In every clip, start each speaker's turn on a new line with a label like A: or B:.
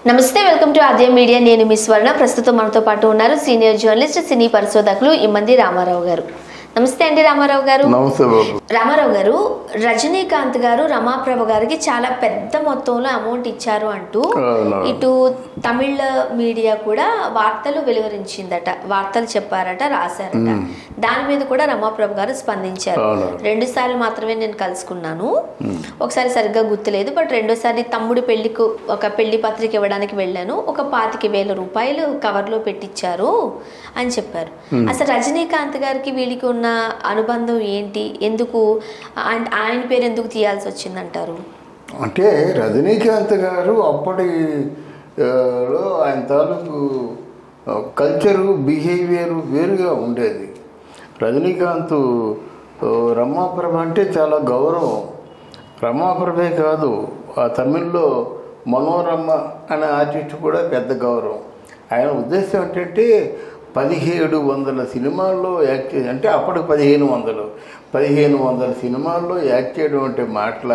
A: నమస్తే welcome to Aadya media నేను మీ స్వర్ణ ప్రస్తుతం మనతో పాటు ఉన్నారు సీనియర్ జర్నలిస్ట్ సినీ పరిశోధకులు ఇమ్మంది రామారావు గారు నమస్తే అండి రామారావు గారు
B: నమస్తే బాబు
A: రామారావు గారు రజనీకాంత్ గారు రమాప్రభ గారికి చాలా పెద్ద మొత్తంలో అమౌంట్ ఇచ్చారు అంటూ
B: అవును.
A: ఇటు తమిళ మీడియా కూడా వార్తలు వెలువరించిందట వార్తలు చెప్పారట రాశారట దాని మీద కూడా రమాప్రభ గారు స్పందించారు
B: అవును.
A: రెండు సార్లు మాత్రమే నేను కలుసుకున్నాను ఒకసారి సరిగ్గా గుర్తులేదు బట్ రెండోసారి తమ్ముడి పెళ్లికు ఒక పెళ్లి పత్రిక ఇవ్వడానికి వెళ్ళాను ఒక పాతిక వేల రూపాయలు కవర్లో పెట్టించారు అని చెప్పారు అసలు రజనీకాంత్ గారికి వీళ్ళకి ఉన్న అనుబంధం ఏంటి ఎందుకు ఆయన ఆయన పేరు ఎందుకు తీయాల్సి వచ్చిందంటారు
B: అంటే రజనీకాంత్ గారు అప్పటి ఆ, లో ఆయన తాలూకు ఆ, కల్చరు బిహేవియర్ వేరుగా ఉండేది రజనీకాంత్ ఆ, రమాప్రభ అంటే చాలా గౌరవం రమాప్రభే కాదు ఆ తమిళ్లో మనోరమ అనే ఆర్టిస్ట్ కూడా పెద్ద గౌరవం ఆయన ఉద్దేశం ఏంటంటే పదిహేడు వందల సినిమాల్లో యాక్ట్ చే అంటే అప్పటికి పదిహేను వందలు పదిహేను వందల సినిమాల్లో యాక్ట్ చేయడం అంటే మాటల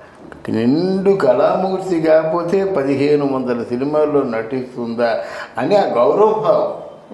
B: నిండు కళామూర్తి కాకపోతే పదిహేను వందల సినిమాల్లో నటిస్తుందా అని ఆ గౌరవభావం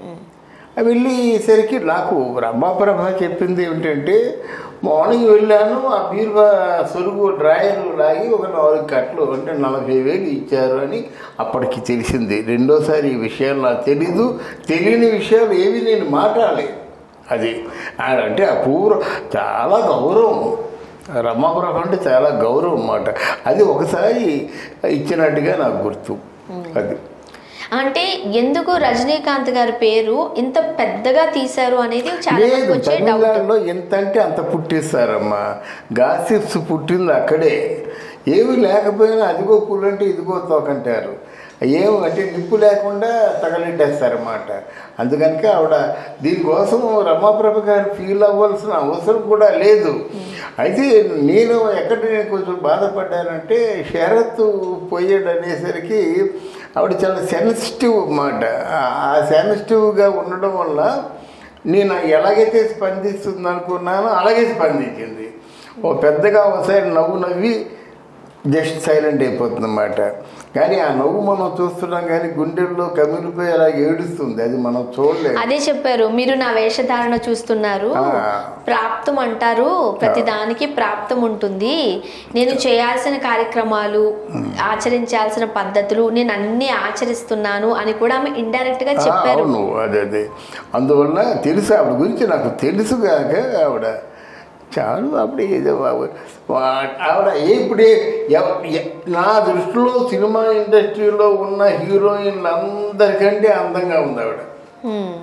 B: అవి వెళ్ళేసరికి నాకు రమాప్రభ చెప్పింది ఏమిటంటే మార్నింగ్ వెళ్ళాను ఆ బీరువా సొరుగు డ్రాయర్ లాగి ఒక నాలుగు కట్టలు అంటే నలభై వేలు ఇచ్చారు అని అప్పటికి తెలిసింది రెండోసారి ఈ విషయాలు నాకు తెలీదు తెలియని విషయాలు ఏవి నేను మాట్లాడలేదు అది ఆ అంటే అపూర్వ చాలా గౌరవం రమాప్రభ అంటే చాలా గౌరవం అన్నమాట అది ఒకసారి ఇచ్చినట్టుగా నాకు గుర్తు అది
A: అంటే ఎందుకు రజనీకాంత్ గారి పేరు ఇంత పెద్దగా తీశారు అనేది చాలా మందికి
B: లేదు
A: వచ్చే డౌట్
B: తమిళనాడులో ఎంత అంటే అంత పుట్టిస్తారమ్మా గాసిప్స్ పుట్టింది అక్కడే ఏమి లేకపోయినా అదిగో పుల్లంటే ఇదిగో తోకంటారు ఏం అంటే నిప్పు లేకుండా తగలెట్టేస్తారన్నమాట అందుకనుక ఆవిడ దీనికోసం రమాప్రభ గారు ఫీల్ అవ్వాల్సిన అవసరం కూడా లేదు అయితే నేను ఎక్కడ నేను కొంచెం బాధపడ్డానంటే శరత్ పోయాడు అనేసరికి ఆవిడ చాలా సెన్సిటివ్ అన్నమాట ఆ- ఆ సెన్సిటివ్గా ఉండడం వల్ల నేను ఎలాగైతే స్పందిస్తుంది అనుకున్నానో అలాగే స్పందించింది ఓ పెద్దగా ఒకసారి నవ్వు నవ్వి జస్ట్ సైలెంట్ అయిపోతుంది అన్నమాట కానీ ఆ నవ్వు మనం చూస్తున్నాం కానీ గుండెల్లో కమిలిపోయి అలా ఏడుస్తుంది అది మనం చూడలేము
A: అదే చెప్పారు మీరు నా వేషధారణ చూస్తున్నారు
B: ఆ.
A: ప్రాప్తం అంటారు ప్రతి దానికి ప్రాప్తం ఉంటుంది నేను చేయాల్సిన కార్యక్రమాలు ఆచరించాల్సిన పద్ధతులు నేను అన్ని ఆచరిస్తున్నాను అని కూడా ఆమె ఇండైరెక్ట్ గా
B: ఆ,
A: చెప్పారు
B: అవును అదే అదే అందువల్ల తెలుసు ఆవిడ గురించి నాకు తెలుసు కాక ఆవిడ చాలు ఆవిడ ఏదో ఆవిడ వా- ఆవిడ ఇప్పుడే ఎవ- ఎ- నా దృష్టిలో సినిమా ఇండస్ట్రీలో ఉన్న హీరోయిన్లు అందరికంటే అందంగా ఉంది ఆవిడ
A: హ్మ్.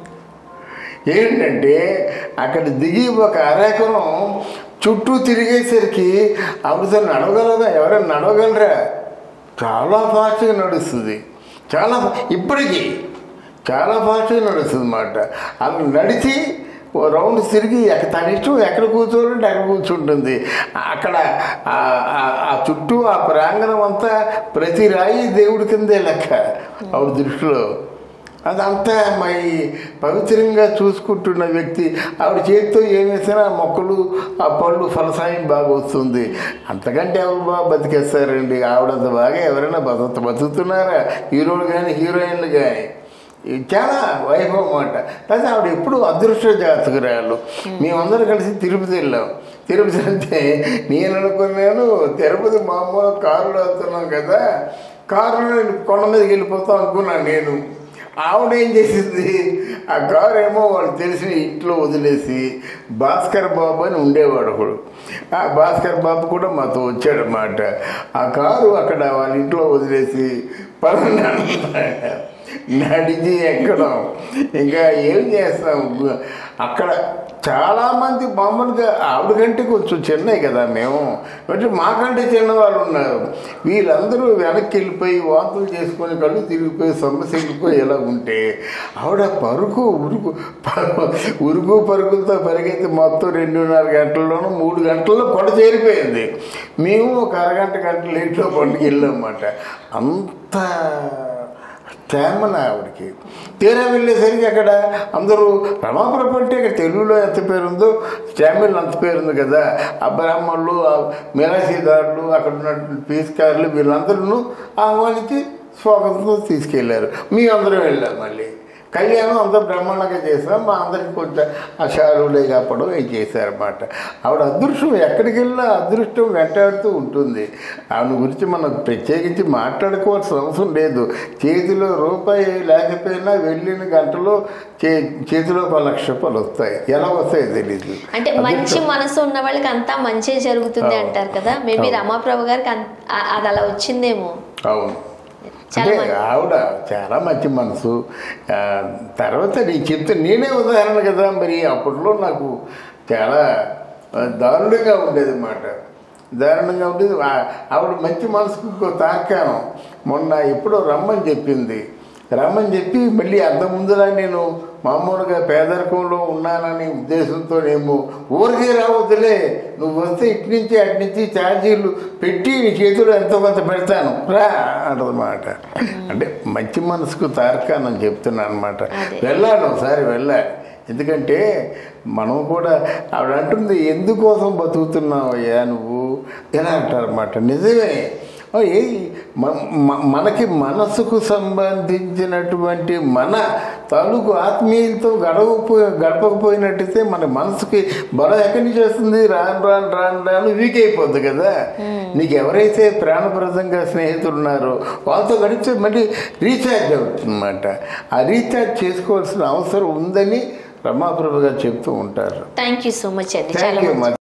B: ఏంటంటే అక్కడ దిగి ఒక అరెకరం చుట్టూ తిరిగేసరికి ఆవిడతో నడవగలదా ఎవరైనా నడవగలరా చాలా ఫాస్ట్గా నడుస్తుంది చాలా ఫా- ఇప్పటికీ చాలా ఫాస్ట్గా నడుస్తుంది అన్నమాట అలా నడిచి ఓ రౌండ్ తిరిగి ఎక్క- తన ఇష్టం ఎక్కడ కూర్చోవాలంటే అక్కడ కూర్చుంటుంది అక్కడ ఆ- ఆ- ఆ చుట్టూ ఆ ప్రాంగణం అంతా ప్రతి రాయి దేవుడి కిందే లెక్క ఆవిడ దృష్టిలో అదంతా మై పవిత్రంగా చూసుకుంటున్న వ్యక్తి ఆవిడ చేతితో ఏం వేసినా ఆ మొక్కలు ఆ పళ్ళు ఫలసాయం బాగా వస్తుంది అంతకంటే ఎవరు బాగా బతికేస్తారండి ఆవిడంత బాగా ఎవరైనా బతుకు బతుకుతున్నారా హీరోలు కానీ హీరోయిన్లు కానీ ఇది చాలా వైభవం అన్నమాట అయితే ఆవిడ ఎప్పుడు అదృష్ట జాతకురాలు మేమందరం కలిసి తిరుపతి వెళ్ళాం తిరుపతి వెళ్తే నేను అనుకున్నాను తిరుపతి మామూలు కారులో వెళ్తున్నాం కదా కారులో కొండ మీదకి వెళ్ళిపోతాం అనుకున్నాను నేను ఆవిడ ఏం చేసింది ఆ కారు ఏమో వాళ్ళు తెలిసిన ఇంట్లో వదిలేసి భాస్కర్ బాబు అని ఉండేవాడు ఒకడు ఆ భాస్కర్ బాబు కూడా మాతో వచ్చాడనమాట ఆ కారు అక్కడ వాళ్ళ ఇంట్లో వదిలేసి పదన్నాడు నడిచి ఎక్కడం ఇంకా ఏం చేస్తాం అక్కడ చాలామంది మామూలుగా ఆవిడ కంటే కొంచెం చిన్నవి కదా మేము అంటే మాకంటే చిన్నవాళ్ళు ఉన్నారు వీళ్ళందరూ వెనక్కి వెళ్ళిపోయి వాంతులు చేసుకొని కళ్ళు తిరిగిపోయి సమస్య వెళ్ళిపోయి ఎలా ఉంటే ఆవిడ పరుగు ఉరుకు ప- ఉరుకు పరుగులతో పరిగెత్తి మొత్తం రెండున్నర గంటల్లోనూ మూడు గంటల్లో కొండ చేరిపోయింది మేము ఒక అరగంట గంట లేట్లో కొండకి వెళ్ళామన్నమాట అంత తేమన ఆవిడకి తీరా వెళ్ళేసరికి అక్కడ అందరూ రమాప్రభ అంటే ఇక్కడ తెలుగులో ఎంత పేరుందో తమిళ్ అంత పేరుంది కదా ఆ బ్రాహ్మణులు ఆ మిరాసీదారులు అక్కడ ఉన్నటువంటి పీస్కారులు వీళ్ళందరూ ఆహ్వానించి స్వాగతంతో తీసుకెళ్ళారు మీ అందరం వెళ్ళాం మళ్ళీ కళ్యాణం అంతా బ్రహ్మాండంగా చేసాం మా అందరికి కొంచెం ఆ షారులే కాపడం అవి చేశారన్నమాట ఆవిడ అదృష్టం ఎక్కడికి వెళ్ళినా అదృష్టం వెంటాడుతూ ఉంటుంది ఆవిడ గురించి మనం ప్రత్యేకించి మాట్లాడుకోవాల్సిన అవసరం లేదు చేతిలో రూపాయి లేకపోయినా వెళ్ళిన గంటలో చే చేతిలో ఒక లక్ష రూపాయలు వస్తాయి ఎలా వస్తాయో తెలీదు
A: అంటే మంచి మనసు ఉన్న వాళ్ళకి అంతా మంచి జరుగుతుంది
B: అవును.
A: అంటారు కదా మేబీ
B: అవును.
A: రమాప్రభు గారికి అన్- ఆ- అది అలా వచ్చిందేమో
B: అవును
A: చాలా
B: అంటే
A: మంచి-
B: ఆవిడ చాలా మంచి మనసు ఆ, తర్వాత నీ చెప్తే నేనే ఉదాహరణ కదా మరి అప్పట్లో నాకు చాలా ఆ, దారుణంగా ఉండేది మాట దారుణంగా ఉండేది ఆ- ఆవిడ మంచి మనసుకు ఇంకో తాకాను మొన్న ఎప్పుడో రమ్మని చెప్పింది రమ్మని చెప్పి మళ్ళీ అంత ముందులా నేను మామూలుగా పేదరికంలో ఉన్నానని ఉద్దేశంతోనేమో ఊరికే రావద్దులే నువ్వు వస్తే ఇటు నుంచి అటు నుంచి ఛార్జీలు పెట్టి నీ చేతిలో ఎంతో కొంత పెడతాను రా అంటదన్నమాట అంటే మంచి మనసుకు తార్కానని చెప్తున్నాను అనమాట
A: అదే.
B: వెళ్ళాను ఒకసారి వెళ్ళాలి ఎందుకంటే మనం కూడా ఆవిడ అంటుంది ఎందుకోసం బతుకుతున్నావు అయ్యా నువ్వు ఇలా అంటారన్నమాట నిజమే ఓ, ఏ మ- మ- మనకి మనసుకు సంబంధించినటువంటి మన తాలూకు ఆత్మీయులతో గడవపో గడపకపోయినట్టయితే మన మనసుకి బలం ఎక్కడి నుంచి వస్తుంది రాను రాను రాను రాను వీక్ అయిపోద్ది కదా నీకు ఎవరైతే ప్రాణప్రదంగా స్నేహితులు ఉన్నారో వాళ్ళతో గడిపితే మళ్ళీ రీఛార్జ్ అవుతుందన్నమాట ఆ రీఛార్జ్ చేసుకోవాల్సిన అవసరం ఉందని రమాప్రభు గారు చెప్తూ ఉంటారు
A: థ్యాంక్ యూ సో మచ్ అండి
B: థ్యాంక్
A: చాలా
B: యూ
A: మంచి